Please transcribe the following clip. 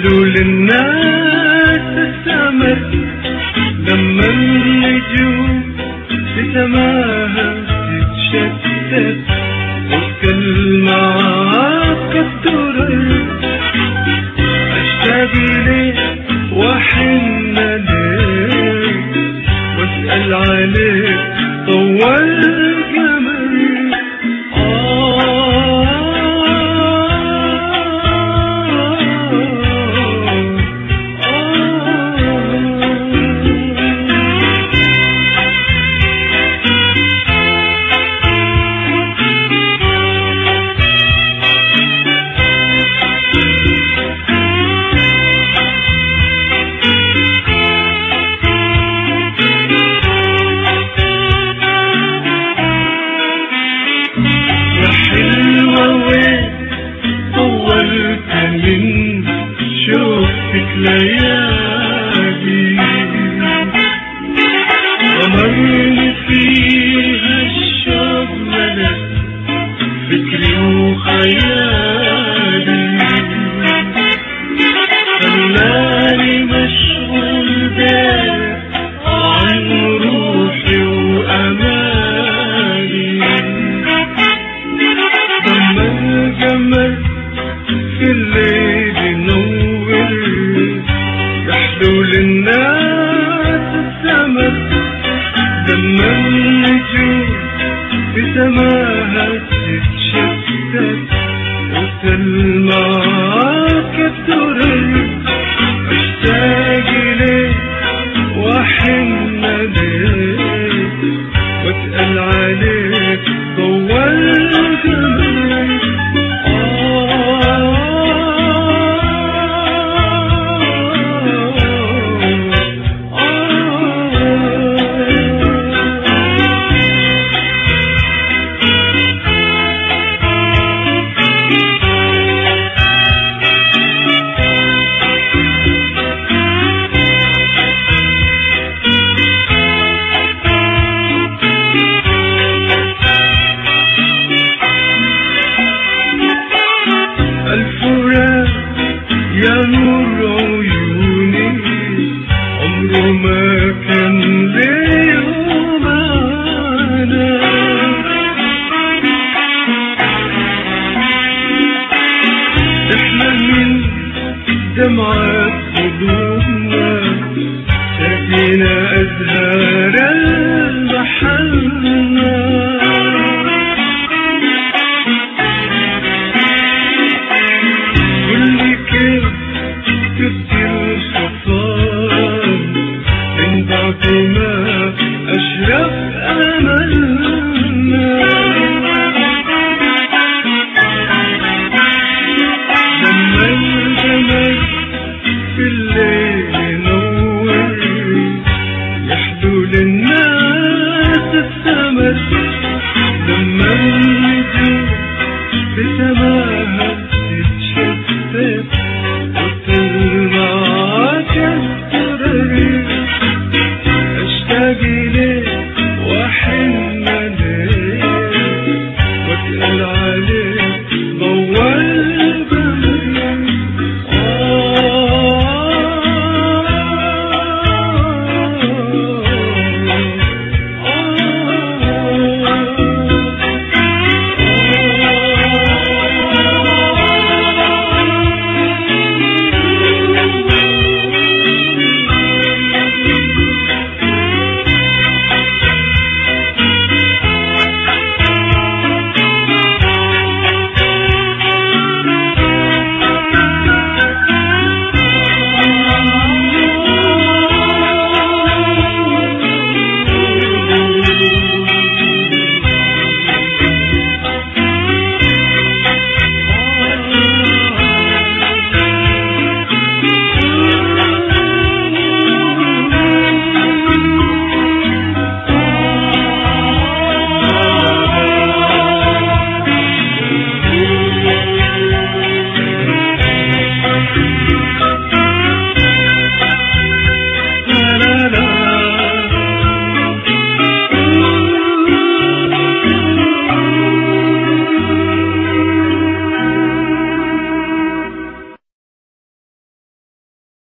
يحلو للناس السمر لما النجوم بسماها تتشتت والكل معاك الدرر اشتاق ليك واحن ليك واسأل عليك طول القمر يا حلوة وين طولت من شوفتك ليالي غمرني فيها الشوق ملك فكري وخيالي خلاني مشغول بيك عن روحي وأمالي لما القمر في الليل ينور يحلو للناس السمر لما النجوم بسماها تتشتت وتلمعك الدرر اشتاق ليك واحن ليك واسأل عليك طول القمر الفراق يا نور عيوني عمره ما كان ليه معنى احنا من دمعة قلوبنا شاكينا أزهار